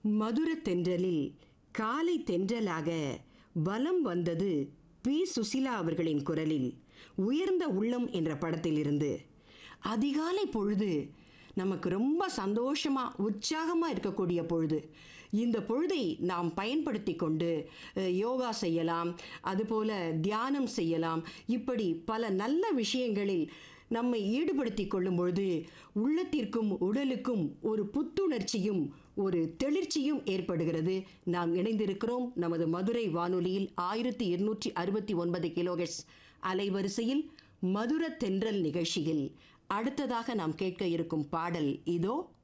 மதுர தென்றலில் காலை தென்றலாக வலம் வந்தது பி சுசிலா அவர்களின் குரலில் உயர்ந்த உள்ளம் என்ற படத்திலிருந்து அதிகாலை பொழுது நமக்கு ரொம்ப சந்தோஷமா உற்சாகமா இருக்கக்கூடிய பொழுது இந்த பொழுதை நாம் பயன்படுத்தி கொண்டு அஹ், யோகா செய்யலாம் அதுபோல தியானம் செய்யலாம் இப்படி பல நல்ல விஷயங்களில் நம்மை ஈடுபடுத்தி கொள்ளும் பொழுது உள்ளத்திற்கும் உடலுக்கும் ஒரு புத்துணர்ச்சியும் ஒரு தெளிர்ச்சியும் ஏற்படுகிறது நாம் இணைந்திருக்கிறோம் நமது மதுரை வானொலியில் ஆயிரத்தி இருநூற்றி அறுபத்தி ஒன்பது கிலோஹெட்ஸ் அலைவரிசையில் மதுர தென்றல் நிகழ்ச்சியில் அடுத்ததாக நாம் கேட்க இருக்கும் பாடல் இதோ